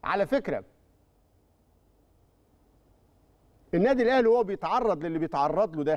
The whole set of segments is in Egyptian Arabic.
على فكره النادي الاهلي وهو بيتعرض للي بيتعرض له ده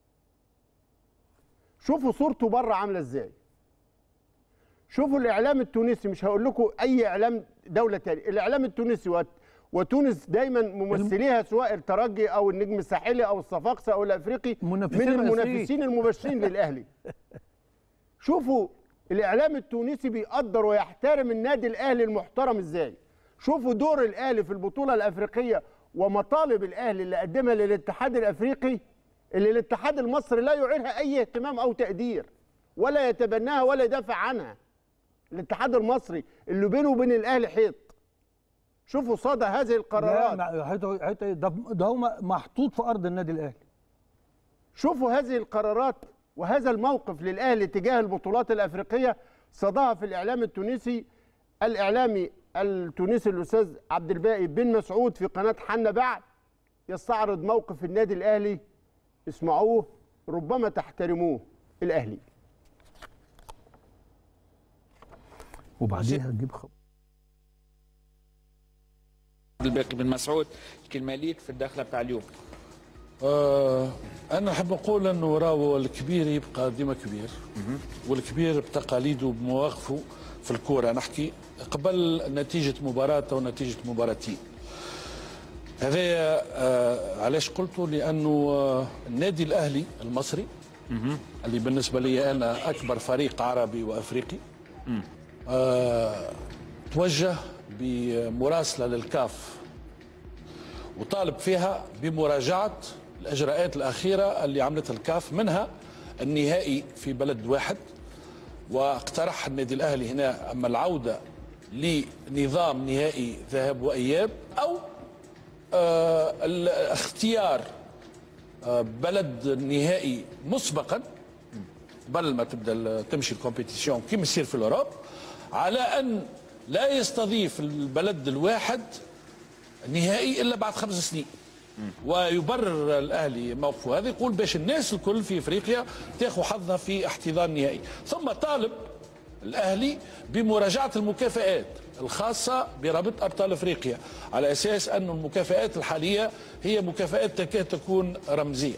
شوفوا صورته بره عامله ازاي شوفوا الاعلام التونسي مش هقول لكم اي اعلام دوله تاني الاعلام التونسي وت- وتونس دايما ممثليها سواء الترجي او النجم الساحلي او الصفاقسي او الافريقي من منافسين المنافسين المباشرين للاهلي شوفوا الاعلام التونسي بيقدر ويحترم النادي الاهلي المحترم ازاي شوفوا دور الاهلي في البطوله الافريقيه ومطالب الاهلي اللي قدمها للاتحاد الافريقي اللي الاتحاد المصري لا يعيرها اي اهتمام او تقدير ولا يتبناها ولا يدافع عنها الاتحاد المصري اللي بينه وبين الاهلي حيط شوفوا صدى هذه لا القرارات ما- حيث- حيث- ده ده هو محطوط في ارض النادي الاهلي شوفوا هذه القرارات وهذا الموقف للاهلي تجاه البطولات الافريقيه صداها في الاعلام التونسي الاعلامي التونسي الاستاذ عبد الباقي بن مسعود في قناه حنا بعد يستعرض موقف النادي الاهلي اسمعوه ربما تحترموه الاهلي وبعديها تجيب خبر الباقي بن مسعود الكلمه ليك في الدخله بتاع اليوم آه انا احب اقول انه راهو الكبير يبقى ديما كبير والكبير بتقاليده بمواقفه في الكوره نحكي قبل نتيجه مباراه او نتيجه مباراتين هذا آه علاش قلته لانه آه النادي الاهلي المصري اللي بالنسبه لي انا اكبر فريق عربي وافريقي آه توجه بمراسله للكاف وطالب فيها بمراجعة الإجراءات الأخيرة اللي عملتها الكاف منها النهائي في بلد واحد واقترح النادي الأهلي هنا أما العودة لنظام نهائي ذهاب وإياب أو آه الاختيار آه بلد نهائي مسبقا قبل ما تبدا ال- تمشي الكومبيتيسيون كيما يصير في الاوروب على ان لا يستضيف البلد الواحد نهائي الا بعد خمس سنين ويبرر الاهلي موقفه هذا يقول باش الناس الكل في افريقيا تاخذ حظها في احتضان نهائي ثم طالب الاهلي بمراجعه المكافآت الخاصه برابطه ابطال افريقيا على اساس ان المكافآت الحاليه هي مكافآت تكاد تكون رمزيه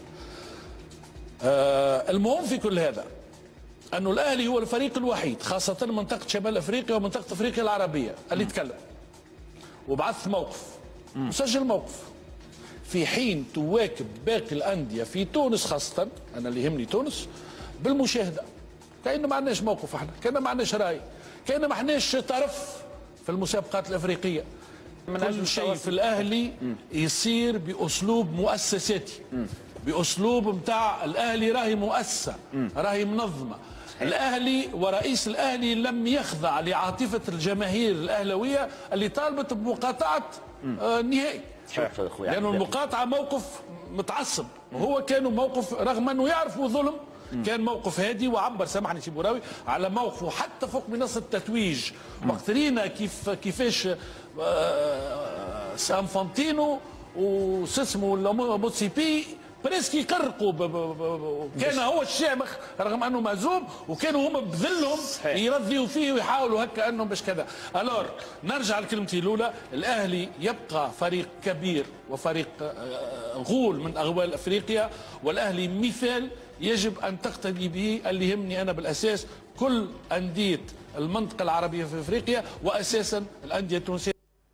آه المهم في كل هذا أنه الأهلي هو الفريق الوحيد خاصة منطقة شمال أفريقيا ومنطقة أفريقيا العربية اللي تكلم وبعث موقف وسجل موقف في حين تواكب باقي الأندية في تونس خاصة أنا اللي يهمني تونس بالمشاهدة كأنه ما عندناش موقف احنا كأنه ما عندناش رأي كأنه ما عندناش طرف في المسابقات الأفريقية من أجل كل شيء التواصل. في الأهلي يصير بأسلوب مؤسساتي بأسلوب متاع الأهلي راهي مؤسسة راهي منظمة الأهلي ورئيس الأهلي لم يخضع لعاطفة الجماهير الأهلوية اللي طالبت بمقاطعة آه، النهائي شوف اخويا لأنه المقاطعة موقف متعصب وهو كان موقف رغم أنه يعرف ظلم كان موقف هادي وعبر سامحني سي بوراوي على موقفه حتى فوق منصة التتويج وقت رينا كيف كيفاش آه، سانفانتينو وسسمو موتسيبي بريسك يقرقوا ب- ب- ب- ب- كان هو الشامخ رغم انه مهزوم وكانوا هما بذلهم صحيح. يرضيوا فيه ويحاولوا هكا انهم باش كذا الور نرجع لكلمتي الاولى الاهلي يبقى فريق كبير وفريق آه، غول من اغوال افريقيا والاهلي مثال يجب ان تقتدي به اللي يهمني انا بالاساس كل انديه المنطقه العربيه في افريقيا واساسا الانديه التونسيه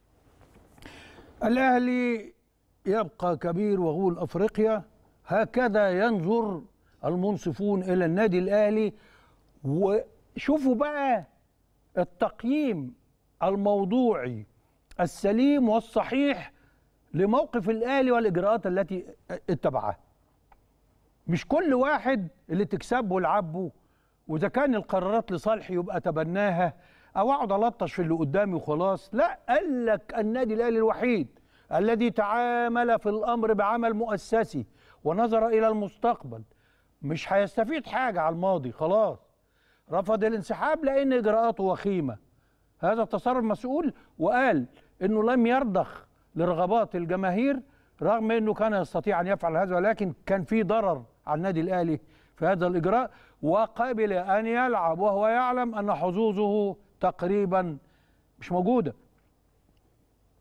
الاهلي يبقى كبير وغول افريقيا هكذا ينظر المنصفون الى النادي الاهلي وشوفوا بقى التقييم الموضوعي السليم والصحيح لموقف الاهلي والاجراءات التي اتبعها مش كل واحد اللي تكسبه لعبه واذا كان القرارات لصالحي يبقى تبناها او اقعد الطش في اللي قدامي وخلاص لا قال لك النادي الاهلي الوحيد الذي تعامل في الامر بعمل مؤسسي ونظر الى المستقبل مش هيستفيد حاجه على الماضي خلاص رفض الانسحاب لان اجراءاته وخيمه هذا تصرف مسؤول وقال انه لم يرضخ لرغبات الجماهير رغم انه كان يستطيع ان يفعل هذا ولكن كان في ضرر على النادي الاهلي في هذا الاجراء وقبل ان يلعب وهو يعلم ان حظوظه تقريبا مش موجوده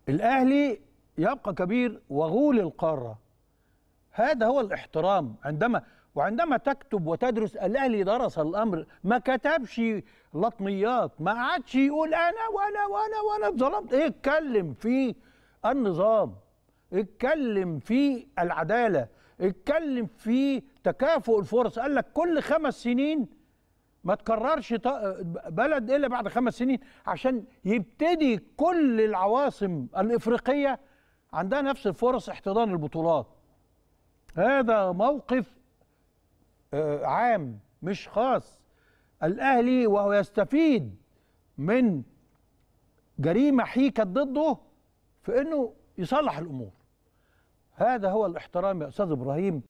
الاهلي يبقى كبير وغول القاره هذا هو الاحترام عندما وعندما تكتب وتدرس الاهلي درس الامر ما كتبش لطميات ما قعدش يقول انا وانا وانا وانا اتظلمت ايه اتكلم في النظام اتكلم في العداله اتكلم في تكافؤ الفرص قال لك كل خمس سنين ما تكررش ط- بلد الا بعد خمس سنين عشان يبتدي كل العواصم الافريقيه عندها نفس الفرص احتضان البطولات هذا موقف آه، عام مش خاص الاهلي وهو يستفيد من جريمه حيكت ضده في انه يصلح الامور هذا هو الاحترام يا استاذ ابراهيم